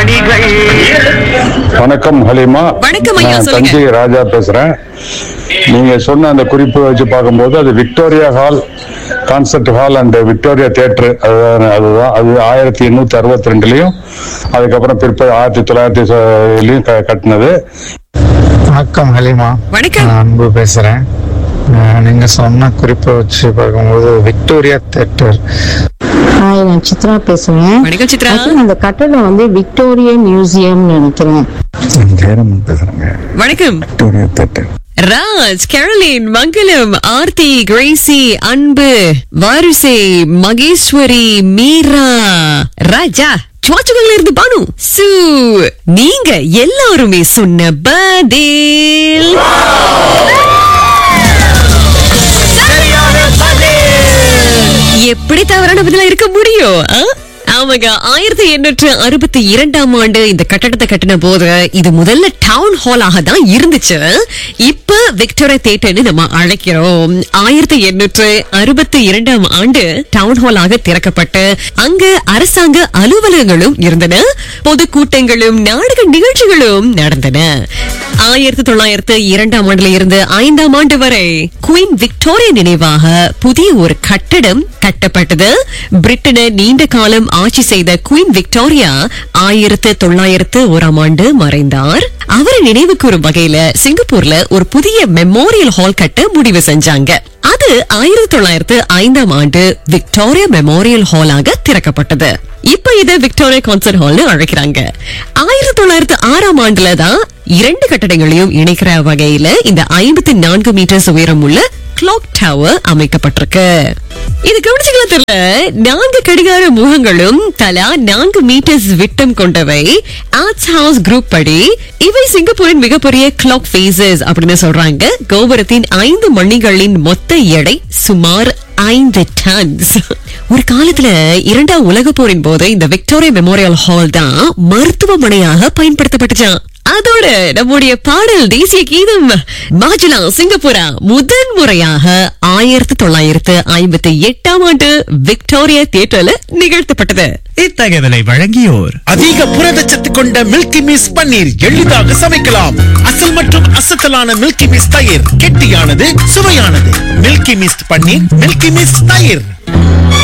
மணிகள் வணக்கம் ஹலிமா வணக்கம் ஐயா, நான் சொல்லுங்க. தஞ்சை ராஜா பேசுறேன் நீங்க சொன்ன அந்த குறிப்பு வச்சு பார்க்கும்போது அது Victoria hall concert hall and Victoria theatre அதுதான் அதுதான் அது ஆயிரத்தி எண்ணூத்தி அறுபத்தி ரெண்டுலயும் அதுக்கப்புறம் பிற்ப ஆயிரத்தி தொள்ளாயிரத்தி கட்டினது வணக்கம் ஹலிமா வணக்கம். நான் அன்பு பேசுறேன் அஹ் நீங்க சொன்ன குறிப்பை வச்சு பார்க்கும்போது விக்டோரியா தேட்டர் ஹாய் நான் சித்ரா பேசுறேன் வணக்கம் சித்ரா I think அந்த கட்டடம் வந்து விக்டோரியா மியூசியம் நினைக்கிறேன் ஜெயரமன் பேசுறேங்க வணக்கம் Victoria theatre Raj Carolyn Mangalam Aarthi Gracy Anbu வாரிசை மகேஸ்வரி மீரா ராஜா சுவாச்சுகள்ல இருந்து பானு சு நீங்க எல்லாருமே சொன்ன பதில் எப்படி தவறான பதிலா இருக்க முடியும் ஆ? ஆமாங்க ஆயிரத்தி எண்ணூற்று அறுபத்தி இரண்டாம் ஆண்டு இந்த கட்டடத்தை கட்டின போது இது முதல்ல டவுன் ஹாலாக தான் இருந்துச்சு இப்ப விக்டோரியா தேட்டர்னு நம்ம அழைக்கிறோம் ஆயிரத்தி எண்ணூற்று அறுபத்தி இரண்டாம் ஆண்டு டவுன் ஹாலாக திறக்கப்பட்டு அங்க அரசாங்க அலுவலகங்களும் இருந்தன பொதுக்கூட்டங்களும் நாடக நிகழ்ச்சிகளும் நடந்தன ஆயிரத்தி தொள்ளாயிரத்து இரண்டாம் ஆண்டுல இருந்து ஐந்தாம் ஆண்டு வரை குயின் விக்டோரியா நினைவாக புதிய ஒரு கட்டடம் கட்டப்பட்டது பிரிட்டனை நீண்ட காலம் ஆட்சி செய்த குயின் விக்டோரியா ஆயிரத்து தொள்ளாயிரத்து ஓராம் ஆண்டு மறைந்தார் அவரை நினைவு கூறும் வகையில சிங்கப்பூர்ல ஒரு புதிய மெமோரியல் ஹால் கட்ட முடிவு செஞ்சாங்க அது ஆயிரத்தி தொள்ளாயிரத்து ஐந்தாம் ஆண்டு விக்டோரியா மெமோரியல் ஹாலாக திறக்கப்பட்டது இப்ப இத விக்டோரியா கான்சர்ட் ஹால்னு அழைக்கிறாங்க ஆயிரத்தி தொள்ளாயிரத்து ஆறாம் ஆண்டுல தான் இரண்டு கட்டடங்களையும் இணைக்கிற வகையில இந்த ஐம்பத்தி நான்கு மீட்டர்ஸ் உயரம் உள்ள கிளாக் டவர் அமைக்கப்பட்டிருக்கு இது கவனிச்சுக்கலாம் தெரியல நான்கு கடிகார முகங்களும் தலா நான்கு மீட்டர்ஸ் விட்டம் கொண்டவை ஆர்ட்ஸ் ஹவுஸ் குரூப் படி இவை சிங்கப்பூரின் மிகப்பெரிய கிளாக் ஃபேசஸ் அப்படின்னு சொல்றாங்க கோபுரத்தின் ஐந்து மணிகளின் மொத்த எடை சுமார் ஐந்து டன்ஸ் ஒரு காலத்துல இரண்டாம் உலக போரின் போது இந்த விக்டோரியா மெமோரியல் ஹால் தான் மருத்துவமனையாக பயன்படுத்தப்பட்டுச்சான் அதோட நம்முடைய பாடல் தேசிய கீதம் மாஜுலா சிங்கப்பூரா முதன் முறையாக ஆயிரத்தி தொள்ளாயிரத்து ஐம்பத்தி எட்டாம் ஆண்டு விக்டோரியா தியேட்டர்ல நிகழ்த்தப்பட்டது இத்தகவலை வழங்கியோர் அதிக புரதச்சத்து கொண்ட மில்கி மிஸ் பன்னீர் எளிதாக சமைக்கலாம் அசல் மற்றும் அசத்தலான மில்கி மிஸ் தயிர் கெட்டியானது சுவையானது Milky Miss paneer Milky Miss தயிர்